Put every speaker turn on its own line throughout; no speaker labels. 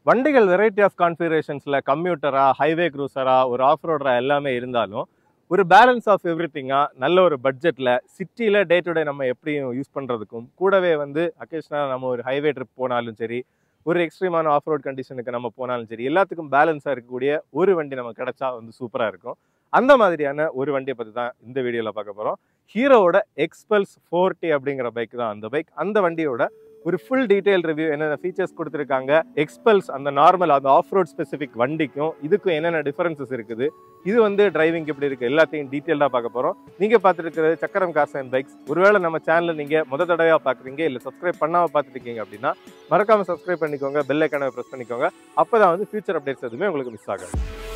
வண்டிகள் variety of கான்ஃபிகரேஷன்ஸில் கம்யூட்டரா ஹைவே க்ரூசரா ஒரு ஆஃப் ரோடரா எல்லாமே இருந்தாலும் ஒரு பேலன்ஸ் ஆஃப் எவ்ரி நல்ல ஒரு பட்ஜெட்டில் சிட்டியில் டே டு டே நம்ம எப்படியும் யூஸ் பண்ணுறதுக்கும் கூடவே வந்து அக்கேஷனாக நம்ம ஒரு ஹைவே ட்ரிப் போனாலும் சரி ஒரு எக்ஸ்ட்ரீமான ஆஃப் ரோட் கண்டிஷனுக்கு நம்ம போனாலும் சரி எல்லாத்துக்கும் பேலன்ஸாக இருக்கக்கூடிய ஒரு வண்டி நமக்கு கிடைச்சா வந்து சூப்பராக இருக்கும் அந்த மாதிரியான ஒரு வண்டியை பற்றி தான் இந்த வீடியோவில் பார்க்க போகிறோம் ஹீரோவோட எக்ஸ்பல்ஸ் ஃபோர்ட்டி அப்படிங்கிற பைக் தான் அந்த பைக் அந்த வண்டியோட ஒரு ஃபுல் டீடைல் ரிவ்யூ என்னென்ன ஃபீச்சர்ஸ் கொடுத்துருக்காங்க எக்ஸ்பல்ஸ் அந்த நார்மல் அந்த ஆஃப் ரோட் ஸ்பெசிஃபிக் வண்டிக்கும் இதுக்கும் என்னென்ன டிஃபரன்சஸ் இருக்குது இது வந்து டிரைவிங் எப்படி இருக்கு எல்லாத்தையும் டீட்டெயிலாக பார்க்க போகிறோம் நீங்கள் பார்த்துருக்கிறது சக்கரம் கார்ஸ் அண்ட் பைக்ஸ் ஒருவேளை நம்ம சேனலில் நீங்கள் முத தடவையாக பார்க்குறீங்க இல்லை சப்ஸ்கிரைப் பண்ணாமல் பார்த்துருக்கீங்க அப்படின்னா மறக்காமல் சப்ஸ்கிரைப் பண்ணிக்கோங்க பெல் ஐக்கானை ப்ரெஸ் பண்ணிக்கோங்க அப்போ தான் வந்து ஃபியூச்சர் அப்டேட்ஸ் எதுவுமே உங்களுக்கு மிஸ் ஆகாது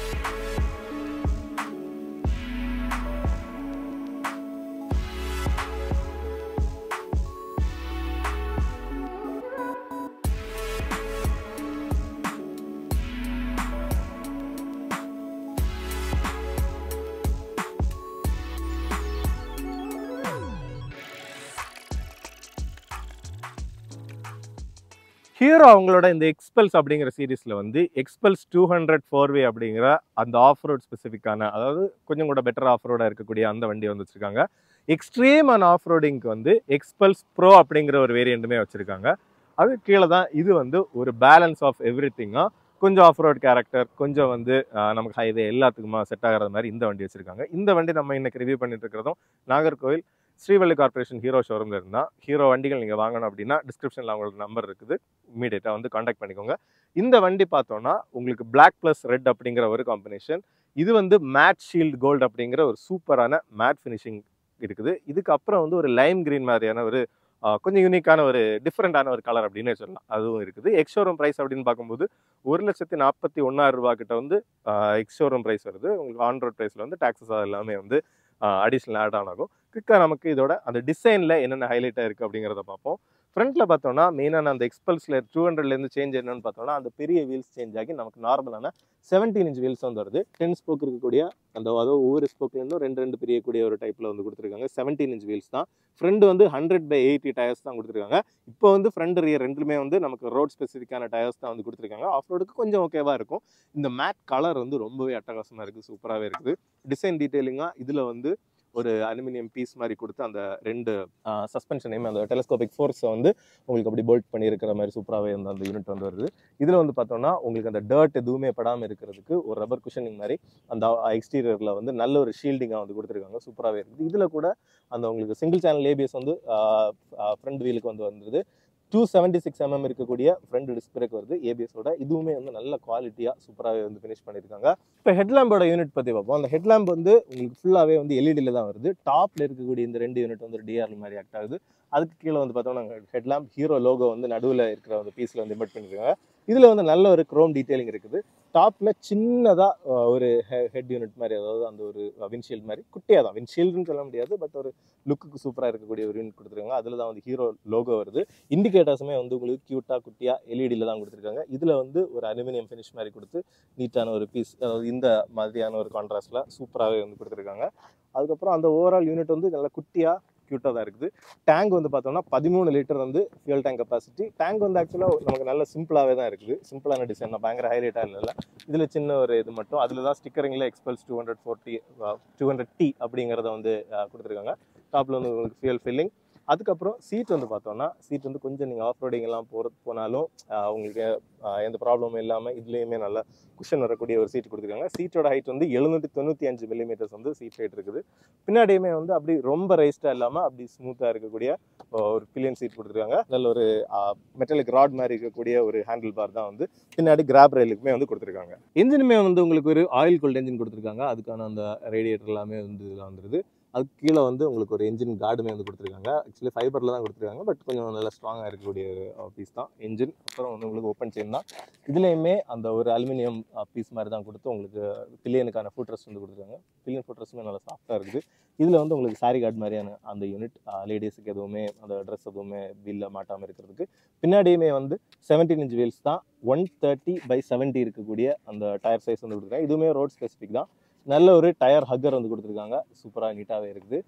ஹீரோ அவங்களோட இந்த எக்ஸ்பல்ஸ் அப்படிங்கிற சீரீஸில் வந்து Xpulse two hundred four V அப்படிங்கிற அந்த ஆஃப் ரோட் ஸ்பெசிஃபிக்கான அதாவது கொஞ்சம் கூட பெட்டர் ஆஃப் ரோடாக இருக்கக்கூடிய அந்த வண்டி வந்து வச்சுருக்காங்க எக்ஸ்ட்ரீம் அண்ட் ஆஃப் ரோடிங்க்கு வந்து எக்ஸ்பல்ஸ் ப்ரோ அப்படிங்கிற ஒரு வேரியண்ட்டுமே வச்சுருக்காங்க அது கீழே தான் இது வந்து ஒரு பேலன்ஸ் ஆஃப் எவ்ரி திங்காக கொஞ்சம் ஆஃப் ரோட் கேரக்டர் கொஞ்சம் வந்து ஆஹ், நமக்கு ஹைவே எல்லாத்துக்குமா செட் ஆகிற மாதிரி இந்த வண்டி வச்சுருக்காங்க இந்த வண்டி நம்ம இன்னைக்கு ரிவ்யூ பண்ணிட்டு இருக்கிறதும் நாகர்கோவில் ஸ்ரீவள்ளி கார்ப்பரேஷன் ஹீரோ ஷோரூமில் இருந்தால் ஹீரோ வண்டிகள் நீங்கள் வாங்கணும் அப்படின்னா டிஸ்கிரிப்ஷனில் அவங்களோட நம்பர் இருக்குது இமீடியட்டாக வந்து காண்டாக்ட் பண்ணிக்கோங்க இந்த வண்டி பார்த்தோன்னா உங்களுக்கு Black ப்ளஸ் ரெட் அப்படிங்கிற ஒரு காம்பினேஷன் இது வந்து மேட் ஷீல்ட் கோல்டு அப்படிங்கிற ஒரு சூப்பரான மேட் ஃபினிஷிங் இருக்குது இதுக்கு அப்புறம் வந்து ஒரு லைம் கிரீன் மாதிரியான ஒரு ஆஹ், கொஞ்சம் யூனிக்கான ஒரு டிஃப்ரெண்டான ஒரு கலர் அப்படின்னு சொல்லலாம் அதுவும் இருக்குது எக்ஷோரூம் ப்ரைஸ் அப்படின்னு பார்க்கும்போது ஒரு லட்சத்தி நாற்பத்தி ஒன்றாயிரம் ரூபா கிட்ட வந்து எக்ஷோரூம் ப்ரைஸ் வருது உங்களுக்கு ஆன் ரோட் ப்ரைஸில் வந்து டாக்ஸஸ் எல்லாமே வந்து அடிஷ்னல் ஆட் ஆன் ஆகும் குயிக்காக நமக்கு இதோட அந்த டிசைனில் என்னென்ன ஹைலைட்டாக இருக்குது அப்படிங்கிறத பார்ப்போம் ஃப்ரண்ட்டில் பார்த்தோம்னா மெயினான அந்த எக்ஸ்பல்ஸில் டூ ஹண்ட்ரட்லேருந்து சேஞ்ச் என்னன்னு பார்த்தோம்னா அந்த பெரிய வீல்ஸ் சேஞ்ச் ஆகி நமக்கு நார்மலான செவன்டீன் இன்ச் வீல்ஸ் வந்து வருது டென் ஸ்போக் இருக்கக்கூடிய அந்த அதாவது ஒவ்வொரு ஸ்போக்லேருந்தும் ரெண்டு ரெண்டு பிரியக்கூடிய ஒரு டைப்பில் வந்து கொடுத்துருக்காங்க செவன்டீன் இன்ச் வீல்ஸ் தான் ஃப்ரண்ட் வந்து ஹண்ட்ரட் பை எயிட்டி டயர்ஸ் தான் கொடுத்துருக்காங்க இப்போ வந்து ஃப்ரண்ட் ரியர் ரெண்டுமே வந்து நமக்கு ரோட் ஸ்பெசிஃபிக்கான டயர்ஸ் தான் வந்து கொடுத்துருக்காங்க ஆஃப் ரோடுக்கு கொஞ்சம் ஓகேவாக இருக்கும் இந்த மேட் கலர் வந்து ரொம்பவே அட்டகாசமாக இருக்குது சூப்பராகவே இருக்குது டிசைன் டீட்டெயிலிங்காக இதில் வந்து ஒரு அலுமினியம் பீஸ் மாதிரி கொடுத்து அந்த ரெண்டு சஸ்பென்ஷனையுமே அந்த டெலஸ்கோபிக் ஃபோர்ஸை வந்து உங்களுக்கு அப்படி போல்ட் பண்ணியிருக்கிற மாதிரி சூப்பராகவே அந்த அந்த யூனிட் வந்து வருது இதில் வந்து பார்த்தோம்னா உங்களுக்கு அந்த டர்ட் எதுவுமே படாமல் இருக்கிறதுக்கு ஒரு ரப்பர் குஷனிங் மாதிரி அந்த எக்ஸ்டீரியரில் வந்து நல்ல ஒரு ஷீல்டிங்காக வந்து கொடுத்துருக்காங்க சூப்பராகவே இருக்குது இதில் கூட அந்த உங்களுக்கு சிங்கிள் சேனல் ஏபிஎஸ் வந்து ஃப்ரண்ட் வீலுக்கு வந்து வந்துருது டூ செவன்ட்டி சிக்ஸ் எம்எம் இருக்கக்கூடிய ஃப்ரண்ட் டிஸ்க் பிரேக் வருது ஏபிஎஸோட இதுவுமே வந்து நல்ல குவாலிட்டியாக சூப்பராகவே வந்து ஃபினிஷ் பண்ணியிருக்காங்க இப்போ ஹெட்லாம்போட யூனிட் பற்றி பார்ப்போம் அந்த ஹெட்லாம்ப் வந்து உங்களுக்கு ஃபுல்லாகவே வந்து எல்இடியில் தான் வருது டாப்பில் இருக்கக்கூடிய இந்த ரெண்டு யூனிட் வந்து டிஆர்எல் மாதிரி ஆக்ட் ஆகுது அதுக்கு கீழே வந்து பார்த்தோம்னா ஹெட்லாம்ப் ஹீரோ லோகோ வந்து நடுவில் இருக்கிற அந்த பீஸில் வந்து இம்பெட் பண்ணியிருக்காங்க இதில் வந்து நல்ல ஒரு க்ரோம் டீட்டெயிலிங் இருக்குது டாப்பில் சின்னதாக ஒரு ஹெட் யூனிட் மாதிரி அதாவது அந்த ஒரு விண்ஷீல்டு மாதிரி குட்டியாக தான் விண்ஷீல்டுன்னு சொல்ல முடியாது பட் ஒரு லுக்குக்கு சூப்பராக இருக்கக்கூடிய ஒரு யூனிட் கொடுத்துருக்காங்க அதில் தான் வந்து ஹீரோ லோகோ வருது இண்டிகேட்டர்ஸுமே வந்து உங்களுக்கு க்யூட்டாக குட்டியாக எல்இடியில் தான் கொடுத்துருக்காங்க இதில் வந்து ஒரு அலுமினியம் ஃபினிஷ் மாதிரி கொடுத்து நீட்டான ஒரு பீஸ் அதாவது இந்த மாதிரியான ஒரு கான்ட்ராஸ்டில் சூப்பராகவே வந்து கொடுத்துருக்காங்க அதுக்கப்புறம் அந்த ஓவரால் யூனிட் வந்து நல்லா குட்டியாக க்யூட்டாக தான் இருக்குது டேங்க் வந்து பார்த்தோம்னா பதிமூணு லிட்டர் வந்து ஃபியூல் டேங்க் கெப்பாசிட்டி டேங்க் வந்து ஆக்சுவலாக நமக்கு நல்ல சிம்பிளாகவே தான் இருக்குது சிம்பிளான டிசைன் தான் பயங்கர ஹைலைட்டாக இல்லை இதில் சின்ன ஒரு இது மட்டும் அதில் தான் ஸ்டிக்கரிங்கில் Xpulse two hundred forty two hundred T அப்படிங்கிறத வந்து அஹ், கொடுத்துருக்காங்க டாப்பில் வந்து உங்களுக்கு ஃபியூல் ஃபில்லிங் அதுக்கப்புறம் சீட் வந்து பார்த்தோம்னா சீட் வந்து கொஞ்சம் நீங்கள் ஆஃப் ரோடிங் எல்லாம் போகிறது போனாலும் ஆஹ், உங்களுக்கு ஆஹ், எந்த ப்ராப்ளமும் இல்லாமல் இதுலேயுமே நல்ல குஷன் வரக்கூடிய ஒரு சீட் கொடுத்துருக்காங்க சீட்டோட ஹைட் வந்து எழுநூற்றி தொண்ணூற்றி அஞ்சு மில்லிமீட்டர்ஸ் வந்து சீட் ஹைட் இருக்குது பின்னாடியுமே வந்து அப்படி ரொம்ப ரைஸ்டாக இல்லாமல் அப்படி ஸ்மூத்தாக இருக்கக்கூடிய ஆஹ், ஒரு பில்லியன் சீட் கொடுத்துருக்காங்க நல்ல ஒரு மெட்டலிக் ராட் மாதிரி இருக்கக்கூடிய ஒரு ஹேண்டில் பார் தான் வந்து பின்னாடி கிராப் ரயிலுக்குமே வந்து கொடுத்துருக்காங்க இன்ஜினுமே வந்து உங்களுக்கு ஒரு ஆயில் கூல்ட் என்ஜின் கொடுத்துருக்காங்க அதுக்கான அந்த ரேடியேட்டர் எல்லாமே வந்து இதில் வந்துருது அதுக்கு கீழே வந்து உங்களுக்கு ஒரு என்ஜின் கார்டுமே வந்து கொடுத்துருக்காங்க ஆக்சுவலி ஃபைபரில் தான் கொடுத்துருக்காங்க பட் கொஞ்சம் நல்லா ஸ்ட்ராங்காக இருக்கக்கூடிய ஒரு பீஸ் தான் என்ஜின் அப்புறம் வந்து உங்களுக்கு ஓப்பன் செயின் தான் இதுலேயுமே அந்த ஒரு அலுமினியம் பீஸ் மாதிரி தான் கொடுத்து உங்களுக்கு பில்லியனுக்கான ஃபுட்ரஸ் வந்து கொடுத்துருக்காங்க பில்லியன் ஃபுட்ரஸுமே நல்லா சாஃப்டாக இருக்குது இதில் வந்து உங்களுக்கு சாரி கார்டு மாதிரியான அந்த யூனிட் லேடிஸுக்கு எதுவுமே அந்த ட்ரெஸ் எதுவுமே வீலில் மாட்டாமல் இருக்கிறதுக்கு பின்னாடியுமே வந்து செவன்டீன் இன்ச் வீல்ஸ் தான் ஒன் தேர்ட்டி பை செவன்ட்டி இருக்கக்கூடிய அந்த டயர் சைஸ் வந்து கொடுத்துருக்காங்க இதுவுமே ரோட் ஸ்பெசிஃபிக் தான் நல்ல ஒரு டயர் ஹக்கர் வந்து கொடுத்துருக்காங்க சூப்பராக நீட்டாகவே இருக்குது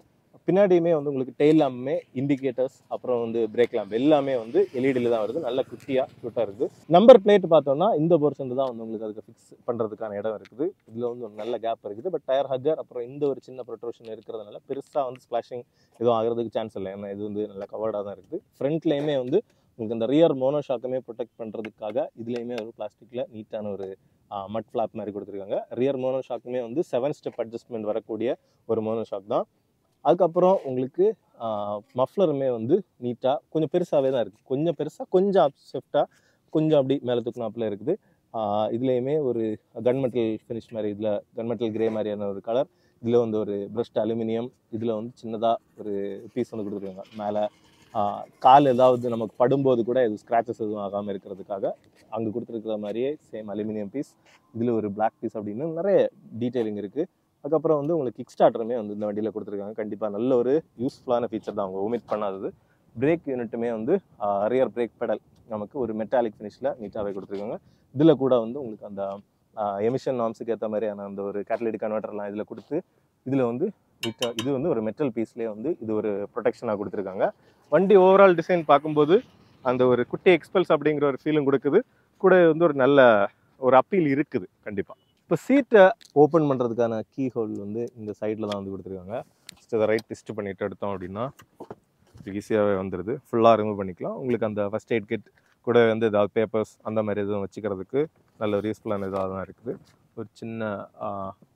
பின்னாடியுமே வந்து உங்களுக்கு டெயில் லேம்புமே இண்டிகேட்டர்ஸ் அப்புறம் வந்து பிரேக் லேம்ப் எல்லாமே வந்து எல்இடியில் தான் வருது நல்ல குட்டியாக க்யூட்டாக இருக்குது நம்பர் பிளேட் பார்த்தோம்னா இந்த போர்ஷன் தான் வந்து உங்களுக்கு அதுக்கு ஃபிக்ஸ் பண்ணுறதுக்கான இடம் இருக்குது இதில் வந்து ஒரு நல்ல கேப் இருக்குது பட் டயர் ஹக்கர் அப்புறம் இந்த ஒரு சின்ன ப்ரொட்ரோஷன் இருக்கிறதுனால பெருசாக வந்து ஸ்ப்ளாஷிங் எதுவும் ஆகிறதுக்கு சான்ஸ் இல்லை ஏன்னா இது வந்து நல்ல கவர்டாக தான் இருக்குது ஃப்ரண்ட்லேயுமே வந்து உங்களுக்கு அந்த ரியர் மோனோ ஷாக்குமே ப்ரொடெக்ட் பண்ணுறதுக்காக இதுலேயுமே ஒரு பிளாஸ்டிக்கில் நீட்டான ஒரு மட் ஃப்ளாப் மாதிரி கொடுத்துருக்காங்க ரியர் மோனோ ஷாக்குமே வந்து செவன் ஸ்டெப் அட்ஜஸ்ட்மெண்ட் வரக்கூடிய ஒரு மோனோ ஷாக் தான் அதுக்கப்புறம் உங்களுக்கு மஃப்ளருமே வந்து நீட்டாக கொஞ்சம் பெருசாகவே தான் இருக்குது கொஞ்சம் பெருசாக கொஞ்சம் சேஃப்டாக கொஞ்சம் அப்படி மேலே தூக்குனாப்பில் இருக்குது இதுலேயுமே ஒரு கன்மெட்டல் ஃபினிஷ் மாதிரி இதில் கன்மெட்டல் கிரே மாதிரியான ஒரு கலர் இதில் வந்து ஒரு பிரஸ்ட் அலுமினியம் இதில் வந்து சின்னதாக ஒரு பீஸ் வந்து கொடுத்துருக்காங்க மேலே கால் ஏதாவது நமக்கு படும்போது கூட இது ஸ்க்ராச்சஸ் எதுவும் ஆகாமல் இருக்கிறதுக்காக அங்கே கொடுத்துருக்கிற மாதிரியே சேம் அலுமினியம் பீஸ் இதில் ஒரு பிளாக் பீஸ் அப்படின்னு நிறைய டீட்டெயிலிங் இருக்குது அதுக்கப்புறம் வந்து உங்களுக்கு கிக் ஸ்டார்டருமே வந்து இந்த வண்டியில் கொடுத்துருக்காங்க கண்டிப்பாக நல்ல ஒரு யூஸ்ஃபுல்லான ஃபீச்சர் தான் அவங்க ஒமிட் பண்ணாதது பிரேக் யூனிட்டுமே வந்து ரியர் பிரேக் பெடல் நமக்கு ஒரு மெட்டாலிக் ஃபினிஷில் நீட்டாகவே கொடுத்துருக்காங்க இதில் கூட வந்து உங்களுக்கு அந்த எமிஷன் நாம்ஸுக்கு ஏற்ற மாதிரியான அந்த ஒரு கேட்டலிட்டிக் கன்வெர்டர்லாம் இதில் கொடுத்து இதில் வந்து நீட்டாக இது வந்து ஒரு மெட்டல் பீஸ்லேயே வந்து இது ஒரு ப்ரொடெக்ஷனாக கொடுத்துருக்காங்க வண்டி ஓவரால் டிசைன் பார்க்கும்போது அந்த ஒரு குட்டி எக்ஸ்பல்ஸ் அப்படிங்கிற ஒரு ஃபீலும் கொடுக்குது கூட வந்து ஒரு நல்ல ஒரு அப்பீல் இருக்குது கண்டிப்பாக இப்போ சீட்டை ஓப்பன் பண்ணுறதுக்கான கீ ஹோல் வந்து இந்த சைடில் தான் வந்து கொடுத்துருக்காங்க ஜஸ்ட் அதை ரைட் டிஸ்ட் பண்ணிட்டு எடுத்தோம் அப்படின்னா ஈஸியாகவே வந்துடுது ஃபுல்லாக ரிமூவ் பண்ணிக்கலாம் உங்களுக்கு அந்த ஃபஸ்ட் எய்ட் கிட் கூட வந்து ஏதாவது பேப்பர்ஸ் அந்த மாதிரி எதுவும் வச்சுக்கிறதுக்கு நல்ல ஒரு யூஸ்ஃபுல்லான இதாக தான் இருக்குது ஒரு சின்ன ஆ,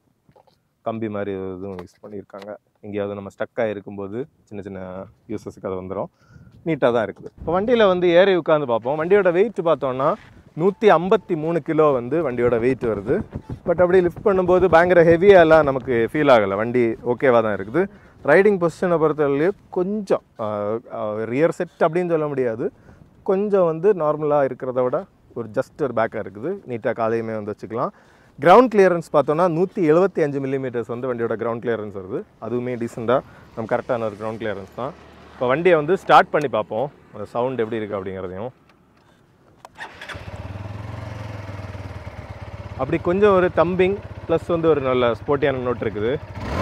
கம்பி மாதிரி எதுவும் யூஸ் பண்ணியிருக்காங்க எங்கேயாவது நம்ம ஸ்டக்காக இருக்கும்போது சின்ன சின்ன யூசஸுக்கு அது வந்துடும் நீட்டாக தான் இருக்குது இப்போ வண்டியில் வந்து ஏறி உட்காந்து பார்ப்போம் வண்டியோட வெயிட் பார்த்தோம்னா நூற்றி ஐம்பத்தி மூணு கிலோ வந்து வண்டியோட வெயிட் வருது பட் அப்படி லிஃப்ட் பண்ணும்போது பயங்கர ஹெவியாலாம் நமக்கு ஃபீல் ஆகலை வண்டி ஓகேவாக தான் இருக்குது ரைடிங் பொசிஷனை பொறுத்தவரையிலையும் கொஞ்சம் ரியர் செட் அப்படின்னு சொல்ல முடியாது கொஞ்சம் வந்து நார்மலாக இருக்கிறத விட ஒரு ஜஸ்ட் ஒரு பேக்காக இருக்குது நீட்டாக காலையுமே வந்து வச்சுக்கலாம் கிரவுண்ட் கிளியரன்ஸ் பார்த்தோன்னா நூற்றி எழுபத்தி அஞ்சு மில்லிமீட்டர்ஸ் வந்து வண்டியோட கிரவுண்ட் கிளியரன்ஸ் வருது அதுவுமே டீசெண்டாக நம்ம கரெக்டான ஒரு கிரவுண்ட் கிளியரன்ஸ் தான் இப்போ வண்டியை வந்து ஸ்டார்ட் பண்ணி பார்ப்போம் அந்த சவுண்ட் எப்படி இருக்குது அப்படிங்கிறதையும் அப்படி கொஞ்சம் ஒரு தம்பிங் ப்ளஸ் வந்து ஒரு நல்ல ஸ்போர்ட்டியான நோட் இருக்குது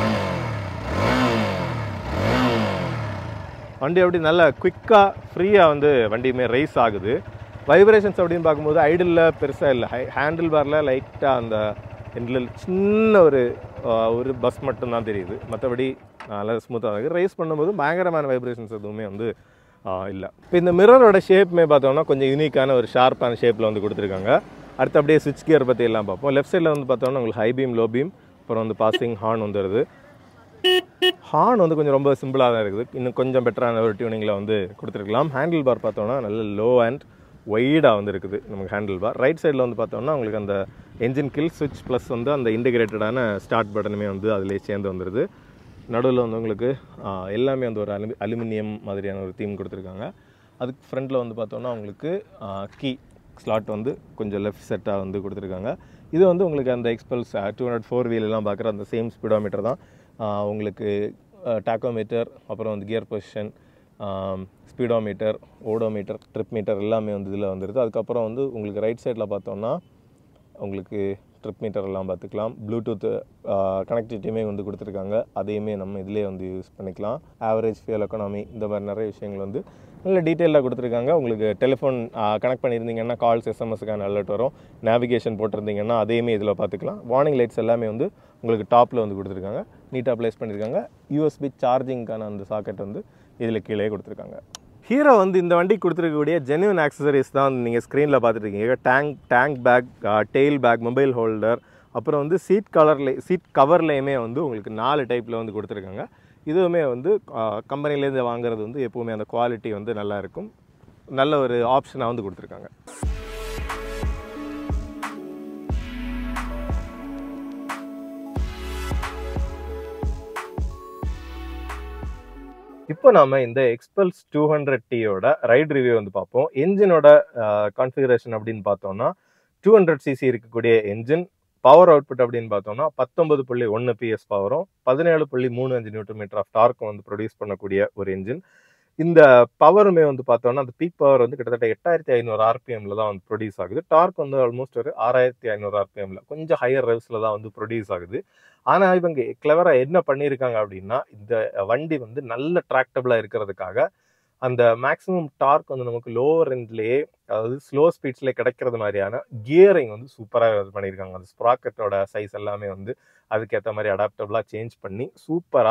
வண்டி அப்படி நல்ல குயிக்காக ஃப்ரீயாக வந்து வண்டியுமே ரைஸ் ஆகுது வைப்ரேஷன்ஸ் அப்படின்னு பார்க்கும்போது ஐடில் பெருசாக இல்லை ஹை ஹேண்டில் பாரில் லைட்டாக அந்த எண்டில் சின்ன ஒரு ஆஹ், ஒரு பஸ் மட்டும்தான் தெரியுது மற்றபடி நல்லா ஸ்மூத்தாக இருக்குது ரைஸ் பண்ணும்போது பயங்கரமான வைப்ரேஷன்ஸ் எதுவுமே வந்து இல்லை இப்போ இந்த மிரரோட ஷேப்புமே பார்த்தோம்னா கொஞ்சம் யூனிக்கான ஒரு ஷார்ப்பான ஷேப்பில் வந்து கொடுத்துருக்காங்க அடுத்து அப்படியே சுவிட்ச் கியர் பற்றி எல்லாம் பார்ப்போம் லெஃப்ட் சைடில் வந்து பார்த்தோம்னா உங்களுக்கு ஹை பீம் லோ பீம் அப்புறம் வந்து பாசிங் ஹார்ன் வந்துடுது ஹார்ன் வந்து கொஞ்சம் ரொம்ப சிம்பிளாக தான் இருக்குது இன்னும் கொஞ்சம் பெட்டரான ஒரு டியூனிங்கில் வந்து கொடுத்துருக்கலாம் ஹேண்டில் பார் பார்த்தோம்னா நல்ல லோ அண்ட் ஒய்டாக வந்து இருக்குது நமக்கு ஹேண்டில் பார் ரைட் சைடில் வந்து பார்த்தோம்னா உங்களுக்கு அந்த என்ஜின் கில் சுவிட்ச் ப்ளஸ் வந்து அந்த இன்டிகிரேட்டடான ஸ்டார்ட் பட்டனுமே வந்து அதிலே சேர்ந்து வந்துடுது நடுவில் வந்து உங்களுக்கு ஆ, எல்லாமே வந்து ஒரு அலுமி அலுமினியம் மாதிரியான ஒரு தீம் கொடுத்துருக்காங்க அதுக்கு ஃப்ரண்ட்டில் வந்து பார்த்தோம்னா உங்களுக்கு கீ ஸ்லாட் வந்து கொஞ்சம் லெஃப்ட் செட்டாக வந்து கொடுத்துருக்காங்க இது வந்து உங்களுக்கு அந்த எக்ஸ்பல்ஸ் டூ ஹண்ட்ரட் ஃபோர் வீலெலாம் பார்க்குற அந்த சேம் ஸ்பீடோமீட்டர் தான் ஆஹ் உங்களுக்கு டாக்கோமீட்டர் அப்புறம் வந்து gear position speedometer odometer trip meter எல்லாமே வந்து இதில் வந்துடுது அதுக்கப்புறம் வந்து உங்களுக்கு ரைட் சைடில் பார்த்தோம்னா உங்களுக்கு ட்ரிப் மீட்டர் எல்லாம் பார்த்துக்கலாம் ப்ளூடூத் கனெக்டிவிட்டியுமே வந்து கொடுத்துருக்காங்க அதையுமே நம்ம இதிலே வந்து யூஸ் பண்ணிக்கலாம் ஆவரேஜ் ஃபியூல் எக்கனாமி இந்த மாதிரி நிறைய விஷயங்கள் வந்து நல்ல டீட்டெயிலாக கொடுத்துருக்காங்க உங்களுக்கு டெலிஃபோன் கனெக்ட் பண்ணியிருந்தீங்கன்னா கால்ஸ் எஸ்எம்எஸ்க்கான அலர்ட் வரும் நேவிகேஷன் போட்டிருந்தீங்கன்னா அதையுமே இதில் பார்த்துக்கலாம் வார்னிங் லைட்ஸ் எல்லாமே வந்து உங்களுக்கு டாப்பில் வந்து கொடுத்துருக்காங்க நீட்டாக ப்ளேஸ் பண்ணியிருக்காங்க யூஎஸ்பி சார்ஜிங்க்கான அந்த சாக்கெட் வந்து இதில் கீழே கொடுத்துருக்காங்க ஹீரோ வந்து இந்த வண்டிக்கு கொடுத்துருக்கக்கூடிய ஜென்யூன் ஆக்சசரிஸ் தான் நீங்கள் ஸ்க்ரீனில் பார்த்துருக்கீங்க tank tank bag tail bag mobile holder அப்புறம் வந்து சீட் கலர்ல சீட் கவர்லேயுமே வந்து உங்களுக்கு நாலு டைப்பில் வந்து கொடுத்துருக்காங்க இதுவுமே வந்து கம்பெனிலேருந்து வாங்குறது வந்து எப்போவுமே அந்த குவாலிட்டி வந்து நல்லா இருக்கும் நல்ல ஒரு ஆப்ஷனாக வந்து கொடுத்துருக்காங்க இப்போ நாம இந்த எக்ஸ்பல்ஸ் டூ ஹண்ட்ரட் டியோட ரைட் ரிவ்யூ வந்து பார்ப்போம் என்ஜினோட கான்ஃபிகரேஷன் அப்படின்னு பார்த்தோம்னா டூ ஹண்ட்ரட் சிசி இருக்கக்கூடிய என்ஜின் பவர் அவுட்புட் அப்படின்னு பார்த்தோம்னா பத்தொன்பது புள்ளி ஒன்று பிஎஸ் பவரும் பதினேழு புள்ளி மூணு அஞ்சு நியூட்டன் மீட்டர் ஆஃப் டார்க்கும் வந்து ப்ரொடியூஸ் பண்ணக்கூடிய ஒரு என்ஜின் இந்த பவருமே வந்து பார்த்தோம்னா அந்த பீக் பவர் வந்து கிட்டத்தட்ட எட்டாயிரத்தி ஐநூறு ஆர்பிஎம்ல தான் வந்து ப்ரொடியூஸ் ஆகுது டார்க் வந்து ஆல்மோஸ்ட் ஒரு ஆறாயிரத்தி ஐநூறு ஆர்பிஎம்ல கொஞ்சம் ஹையர் ரெவ்ஸ்ல தான் வந்து ப்ரொடியூஸ் ஆகுது ஆனா இவங்க கிளவரா என்ன பண்ணியிருக்காங்க அப்படின்னா இந்த வண்டி வந்து நல்ல டிராக்டபிளா இருக்கிறதுக்காக அந்த மேக்ஸிமம் டார்க் வந்து நமக்கு லோவர் எண்ட்லயே அதாவது ஸ்லோ ஸ்பீட்ஸ்ல கிடைக்கிறது மாதிரியான கியரிங் வந்து சூப்பராக இது பண்ணியிருக்காங்க அந்த ஸ்ப்ராக்கெட்டோட சைஸ் எல்லாமே வந்து அதுக்கேற்ற மாதிரி அடாப்டபிளா சேஞ்ச் பண்ணி சூப்பரா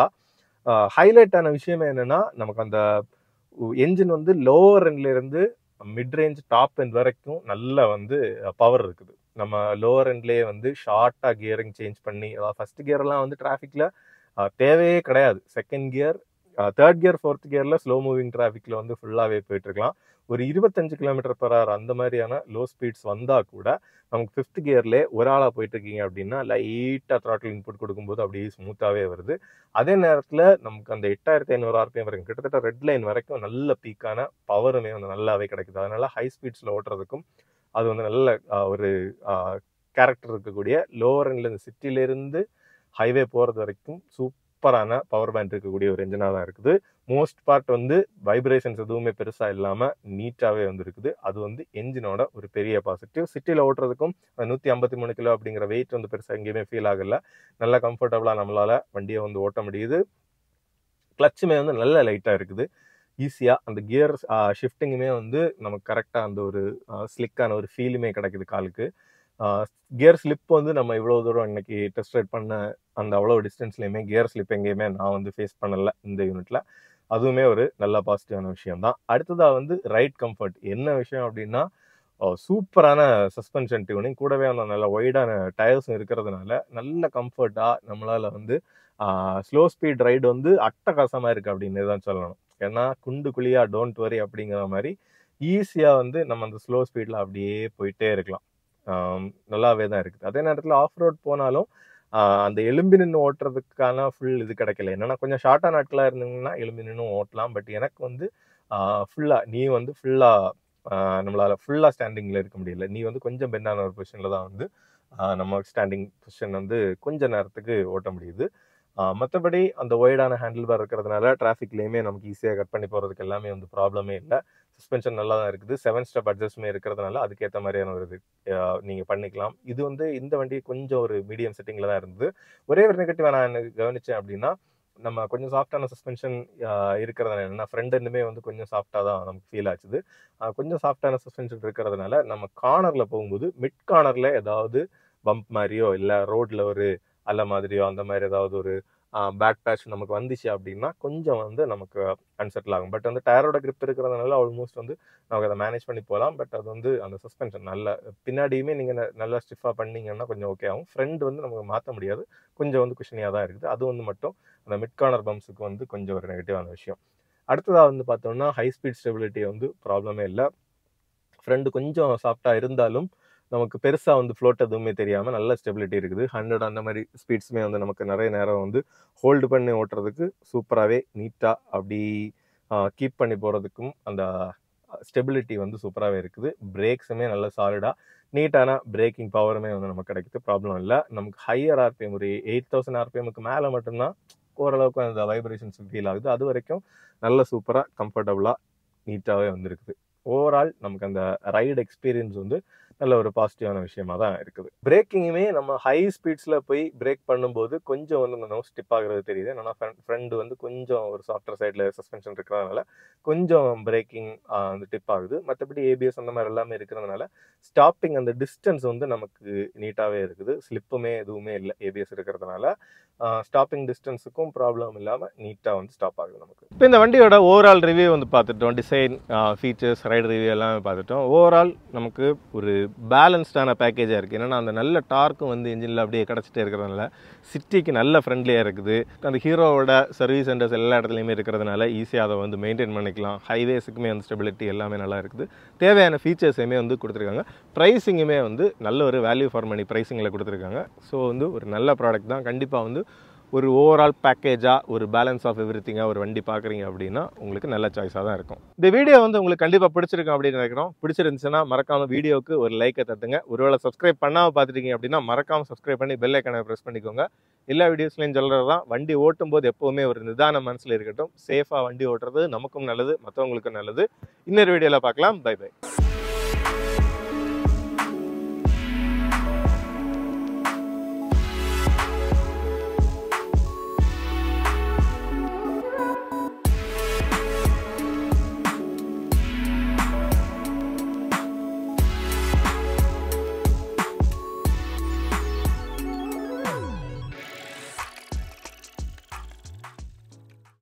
ஹைலைட் ஆன விஷயம் என்னன்னா நமக்கு அந்த என்ஜின் வந்து லோவர் எண்ட்ல இருந்து மிட் ரேஞ்ச் டாப் எண்ட் வரைக்கும் நல்ல வந்து பவர் இருக்குது நம்ம லோவர் எண்ட்லயே வந்து ஷார்ட்டா கியரிங் சேஞ்ச் பண்ணி அதாவது ஃபர்ஸ்ட் கியர்லாம் வந்து டிராஃபிக்ல தேவையே கிடையாது second gear third gear fourth கியர்ல ஸ்லோ மூவிங் டிராஃபிக்ல வந்து ஃபுல்லாவே போயிட்டு இருக்கலாம் ஒரு இருபத்தஞ்சு கிலோமீட்டர் per hour அந்த மாதிரியான லோ ஸ்பீட்ஸ் வந்தா கூட நமக்கு ஃபிஃப்த் கியர்ல ஒரு ஆளா போயிட்டு இருக்கீங்க அப்படின்னா லைட்டா த்ராட்டில் இன்புட் கொடுக்கும்போது அப்படியே ஸ்மூத்தாவே வருது அதே நேரத்துல நமக்கு அந்த எட்டாயிரத்தி ஐநூறு ஆர்பிஎம் வரைக்கும் கிட்டத்தட்ட ரெட் லைன் வரைக்கும் நல்ல பீக்கான பவருமே வந்து நல்லாவே கிடைக்குது அதனால ஹை ஸ்பீட்ஸ்ல ஓட்டுறதுக்கும் அது வந்து நல்ல ஆஹ், ஒரு கேரக்டர் இருக்கக்கூடிய லோவர் எண்ட்ல இந்த சிட்டில இருந்து ஹைவே போறது வரைக்கும் சூப்பரான பவர் பேண்ட் இருக்கக்கூடிய ஒரு என்ஜினா தான் இருக்குது மோஸ்ட் பார்ட் வந்து வைப்ரேஷன்ஸ் எதுவுமே பெருசா இல்லாம நீட்டாவே வந்து இருக்குது அது வந்து என்ஜினோட ஒரு பெரிய பாசிட்டிவ் சிட்டில ஓட்டுறதுக்கும் நூத்தி ஐம்பத்தி மூணு கிலோ அப்படிங்கிற வெயிட் வந்து பெருசா எங்கேயுமே ஃபீல் ஆகல நல்ல கம்ஃபர்டபுளா நம்மளால வண்டியை வந்து ஓட்ட முடியுது கிளச்சுமே வந்து நல்ல லைட்டா இருக்குது ஈஸியா அந்த கியர் ஷிஃப்டிங்குமே வந்து நமக்கு கரெக்டா அந்த ஒரு ஸ்லிக்கான ஒரு ஃபீலுமே கிடைக்குது காலுக்கு கியர் ஸ்லிப் வந்து நம்ம இவ்வளவு தூரம் இன்னைக்கு டெஸ்ட் ரைட் பண்ண அந்த அவ்வளோ டிஸ்டன்ஸ்லையுமே கியர் ஸ்லிப் எங்கேயுமே நான் வந்து ஃபேஸ் பண்ணல இந்த யூனிட்ல அதுவுமே ஒரு நல்ல பாசிட்டிவான விஷயம் தான் அடுத்ததா வந்து ரைட் கம்ஃபர்ட் என்ன விஷயம் அப்படின்னா சூப்பரான சஸ்பென்ஷன் டியூனிங் கூடவே அந்த நல்ல ஒய்டான டயர்ஸும் இருக்கிறதுனால நல்ல கம்ஃபர்ட்டா நம்மளால வந்து ஸ்லோ ஸ்பீட் ரைடு வந்து அட்டகாசமா இருக்கு அப்படின்னு தான் சொல்லணும் ஏன்னா குண்டு குழியா டோன்ட் வரி அப்படிங்கிற மாதிரி ஈஸியா வந்து நம்ம அந்த ஸ்லோ ஸ்பீட்ல அப்படியே போயிட்டே இருக்கலாம் ஆம், நல்லாவே தான் இருக்குது அதே நேரத்தில் ஆஃப் ரோட் போனாலும் ஆஹ், அந்த எலும்பி நின்று ஓட்டுறதுக்கான ஃபுல் இது கிடைக்கல என்னன்னா கொஞ்சம் ஷார்ட்டாக நாட்களாக இருந்தீங்கன்னா எலும்பி நின்று ஓட்டலாம் பட் எனக்கு வந்து ஃபுல்லாக நீ வந்து ஃபுல்லாக நம்மளால ஃபுல்லாக ஸ்டாண்டிங்கில் இருக்க முடியல நீ வந்து கொஞ்சம் பெண்டான ஒரு பொசிஷனில் தான் வந்து ஆஹ், நம்ம ஸ்டாண்டிங் பொசிஷன் வந்து கொஞ்ச நேரத்துக்கு ஓட்ட முடியுது மற்றபடி அந்த ஒய்டான ஹேண்டில் பார் இருக்கிறதுனால டிராஃபிக்லேயுமே நமக்கு ஈஸியாக கட் பண்ணி போகிறதுக்கு எல்லாமே வந்து ப்ராப்ளமே இல்லை சஸ்பென்ஷன் நல்லா தான் இருக்குது செவன் ஸ்டெப் அட்ஜஸ்ட்மே இருக்கிறதுனால அதுக்கேற்ற மாதிரியான ஒரு இது ஆஹ் நீங்க பண்ணிக்கலாம் இது வந்து இந்த வண்டி கொஞ்சம் ஒரு மீடியம் செட்டிங்ல தான் இருந்தது ஒரே ஒரு நெகட்டிவ் நான் எனக்கு கவனிச்சேன் அப்படின்னா நம்ம கொஞ்சம் சாஃப்டான சஸ்பென்ஷன் இருக்கிறதுனால என்னன்னா ஃப்ரண்ட் ரெண்டுமே வந்து கொஞ்சம் சாஃப்டாக தான் நமக்கு ஃபீல் ஆச்சுது ஆஹ் கொஞ்சம் சாஃப்டான சஸ்பென்ஷன் இருக்கிறதுனால நம்ம கார்னர்ல போகும்போது மிட் கார்னர்ல ஏதாவது பம்ப் மாதிரியோ இல்லை ரோட்ல ஒரு அல்ல மாதிரியோ அந்த மாதிரி ஏதாவது ஒரு பேக் பேட்ச் நமக்கு வந்துச்சு அப்படின்னா கொஞ்சம் வந்து நமக்கு அன்செட்டில் ஆகும் பட் வந்து டயரோட grip இருக்கிறதுனால ஆல்மோஸ்ட் வந்து நமக்கு அதை மேனேஜ் பண்ணி போகலாம் பட் அது வந்து அந்த சஸ்பென்ஷன் நல்ல பின்னாடியுமே நீங்கள் நல்லா ஸ்டிஃபாக பண்ணீங்கன்னா கொஞ்சம் ஓகே ஆகும் ஃப்ரண்ட் வந்து நமக்கு மாற்ற முடியாது கொஞ்சம் வந்து குஷனியாக தான் இருக்குது அது வந்து மட்டும் அந்த மிட் கார்னர் பம்ப்ஸுக்கு வந்து கொஞ்சம் ஒரு நெகட்டிவான விஷயம் அடுத்ததாக வந்து பார்த்தோம்னா ஹை ஸ்பீட் ஸ்டெபிலிட்டி வந்து ப்ராப்ளமே இல்லை ஃப்ரெண்டு கொஞ்சம் சாஃப்டாக இருந்தாலும் நமக்கு பெருசாக வந்து ஃப்ளோட் எதுவுமே தெரியாமல் நல்ல ஸ்டெபிலிட்டி இருக்குது ஹண்ட்ரட் அந்த மாதிரி ஸ்பீட்ஸுமே வந்து நமக்கு நிறைய நேரம் வந்து ஹோல்டு பண்ணி ஓட்டுறதுக்கு சூப்பராகவே நீட்டாக அப்படி கீப் பண்ணி போகிறதுக்கும் அந்த ஸ்டெபிலிட்டி வந்து சூப்பராகவே இருக்குது பிரேக்ஸுமே நல்ல சாலிடாக நீட்டான பிரேக்கிங் பவருமே வந்து நமக்கு கிடைக்குது ப்ராப்ளம் இல்லை நமக்கு ஹையர் ஆர்பிஎம் ஒரு எயிட் தௌசண்ட் ஆர்பிஎம்க்கு மேலே மட்டும்தான் ஓரளவுக்கு அந்த வைப்ரேஷன்ஸ் ஃபீல் ஆகுது அது வரைக்கும் நல்ல சூப்பராக கம்ஃபர்டபுளாக நீட்டாகவே வந்திருக்குது ஓவரால் நமக்கு அந்த ரைடு எக்ஸ்பீரியன்ஸ் வந்து நல்ல ஒரு பாசிட்டிவான விஷயமா தான் இருக்குது பிரேக்கிங்குமே நம்ம ஹை ஸ்பீட்ஸில் போய் பிரேக் பண்ணும்போது கொஞ்சம் வந்து அந்த நோஸ் டிப் ஆகுறது தெரியுது என்னன்னா ஃப்ரெண்டு வந்து கொஞ்சம் ஒரு சாஃப்ட்வேர் சைடில் சஸ்பென்ஷன் இருக்கிறதுனால கொஞ்சம் பிரேக்கிங் வந்து டிப் ஆகுது மற்றபடி ஏபிஎஸ் அந்த மாதிரி எல்லாமே இருக்கிறதுனால ஸ்டாப்பிங் அந்த டிஸ்டன்ஸ் வந்து நமக்கு நீட்டாகவே இருக்குது ஸ்லிப்புமே எதுவுமே இல்லை ஏபிஎஸ் இருக்கிறதுனால ஸ்டாப்பிங் டிஸ்டன்ஸுக்கும் ப்ராப்ளம் இல்லாமல் நீட்டாக வந்து ஸ்டாப் ஆகுது நமக்கு இப்போ இந்த வண்டியோட ஓவரால் ரிவ்யூ வந்து பார்த்துட்டோம் டிசைன் ஃபீச்சர்ஸ் ரைடு ரிவ்யூ எல்லாமே பார்த்துட்டோம் ஓவரால் நமக்கு ஒரு பேலன்ஸ்டான பேக்கேஜாக இருக்குது என்னன்னா அந்த நல்ல டார்க்கும் வந்து இன்ஜினில் அப்படியே கிடச்சிட்டே இருக்கிறதுனால சிட்டிக்கு நல்ல ஃப்ரெண்ட்லியாக இருக்குது அந்த ஹீரோவோட சர்வீஸ் சென்டர்ஸ் எல்லா இடத்துலையுமே இருக்கிறதுனால ஈஸியாக அதை வந்து மெயின்டைன் பண்ணிக்கலாம் ஹைவேஸுக்குமே வந்து ஸ்டெபிலிட்டி எல்லாமே நல்லா இருக்குது தேவையான ஃபீச்சர்ஸையுமே வந்து கொடுத்துருக்காங்க ப்ரைஸிங்குமே வந்து நல்ல ஒரு வேல்யூ ஃபார் மணி ப்ரைஸிங்கில் கொடுத்துருக்காங்க ஸோ வந்து ஒரு நல்ல ப்ராடக்ட் தான் கண்டிப்பாக வந்து ஒரு ஓவரால் பேக்கேஜாக ஒரு பேலன்ஸ் ஆஃப் எவ்ரி ஒரு வண்டி பார்க்குறீங்க அப்படின்னா உங்களுக்கு நல்ல சாய்ஸாக தான் இருக்கும் இந்த வீடியோ வந்து உங்களுக்கு கண்டிப்பாக பிடிச்சிருக்கும் அப்படின்னு நினைக்கிறோம் பிடிச்சிருந்துச்சுன்னா மறக்காம வீடியோவுக்கு ஒரு லைக்கை தட்டுங்க ஒருவேளை சப்ஸ்கிரைப் பண்ணாமல் பார்த்துட்டீங்க அப்படின்னா மறக்காம சப்ஸ்கிரைப் பண்ணி பெல் ஐக்கனை ப்ரெஸ் பண்ணிக்கோங்க எல்லா வீடியோஸ்லையும் சொல்கிறது தான் வண்டி ஓட்டும் போது எப்போவுமே ஒரு நிதான மனசில் இருக்கட்டும் சேஃபாக வண்டி ஓட்டுறது நமக்கும் நல்லது மற்றவங்களுக்கும் நல்லது இன்னொரு வீடியோவில் பார்க்கலாம் பை பை